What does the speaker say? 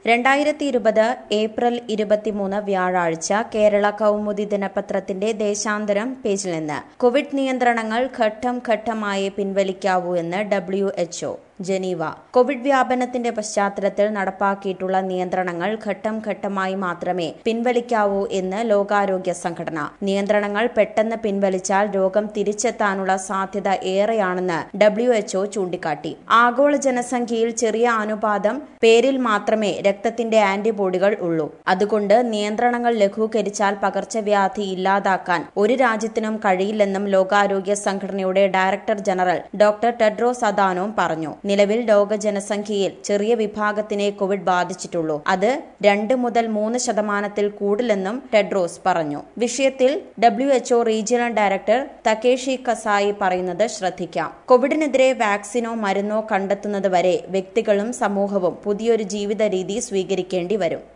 രണ്ടായിരത്തി ഇരുപത് ഏപ്രിൽ ഇരുപത്തിമൂന്ന് വ്യാഴാഴ്ച കേരള കൗമുദി ദിനപത്രത്തിന്റെ ദേശാന്തരം പേജിൽ നിന്ന് കോവിഡ് നിയന്ത്രണങ്ങൾ ഘട്ടം ഘട്ടമായി പിൻവലിക്കാവൂ എന്ന് ഡബ്ല്യു എച്ച്ഒ ജനീവ കോവിഡ് വ്യാപനത്തിന്റെ പശ്ചാത്തലത്തിൽ നടപ്പാക്കിയിട്ടുള്ള നിയന്ത്രണങ്ങൾ ഘട്ടം ഘട്ടമായി മാത്രമേ പിൻവലിക്കാവൂ എന്ന് ലോകാരോഗ്യ സംഘടന നിയന്ത്രണങ്ങൾ പെട്ടെന്ന് പിൻവലിച്ചാൽ രോഗം തിരിച്ചെത്താനുള്ള സാധ്യത ഏറെയാണെന്ന് ഡബ്ല്യു എച്ച്ഒ ചൂണ്ടിക്കാട്ടി ആഗോള ജനസംഖ്യയിൽ ചെറിയ അനുപാതം പേരിൽ മാത്രമേ രക്തത്തിന്റെ ആന്റിബോഡികൾ ഉള്ളൂ അതുകൊണ്ട് നിയന്ത്രണങ്ങൾ ലഘൂകരിച്ചാൽ പകർച്ചവ്യാധി ഇല്ലാതാക്കാൻ ഒരു രാജ്യത്തിനും കഴിയില്ലെന്നും ലോകാരോഗ്യ സംഘടനയുടെ director general doctor Tedros Adhanom പറഞ്ഞു നിലവിൽ ലോക ജനസംഖ്യയിൽ ചെറിയ വിഭാഗത്തിനെ കോവിഡ് ബാധിച്ചിട്ടുള്ളൂ അത് രണ്ട് മുതൽ മൂന്ന് ശതമാനത്തിൽ കൂടില്ലെന്നും ടെഡ്രോസ് പറഞ്ഞു വിഷയത്തിൽ W HO regional director Takeshi Kasai പറയുന്നത് ശ്രദ്ധിക്കാം കോവിഡിനെതിരെ വാക്സിനോ മരുന്നോ കണ്ടെത്തുന്നതുവരെ വ്യക്തികളും സമൂഹവും പുതിയൊരു ജീവിത രീതി സ്വീകരിക്കേണ്ടി വരും